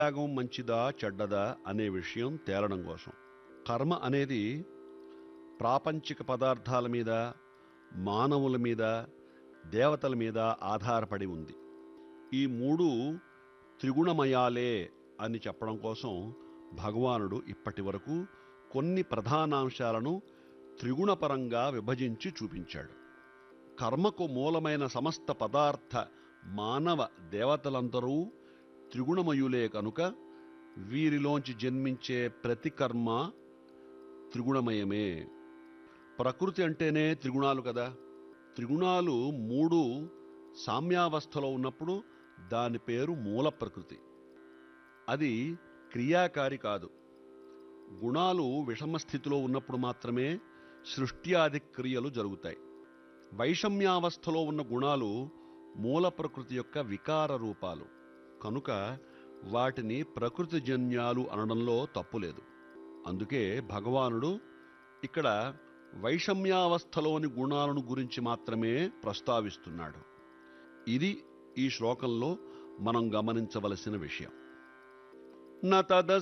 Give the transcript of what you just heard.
త్యాగం మంచిదా చెడ్డదా అనే విషయం తేలడం కోసం కర్మ అనేది ప్రాపంచిక పదార్థాల మీద మానవుల మీద దేవతల మీద ఆధారపడి ఉంది ఈ మూడు త్రిగుణమయాలే అని చెప్పడం కోసం భగవానుడు ఇప్పటి వరకు కొన్ని ప్రధానాంశాలను త్రిగుణపరంగా విభజించి చూపించాడు కర్మకు మూలమైన సమస్త పదార్థ మానవ దేవతలందరూ త్రిగుణమయులే కనుక వీరిలోంచి జన్మించే ప్రతి కర్మ త్రిగుణమయమే ప్రకృతి అంటేనే త్రిగుణాలు కదా త్రిగుణాలు మూడు సామ్యావస్థలో ఉన్నప్పుడు దాని పేరు మూల ప్రకృతి అది క్రియాకారి కాదు గుణాలు విషమ స్థితిలో ఉన్నప్పుడు మాత్రమే సృష్ట్యాది క్రియలు జరుగుతాయి వైషమ్యావస్థలో ఉన్న గుణాలు మూల ప్రకృతి యొక్క వికార రూపాలు కనుక వాటిని ప్రకృతి జన్యాలు అనడంలో తప్పులేదు అందుకే భగవానుడు ఇక్కడ వైషమ్యావస్థలోని గుణాలను గురించి మాత్రమే ప్రస్తావిస్తున్నాడు ఇది ఈ శ్లోకంలో మనం గమనించవలసిన విషయం నతద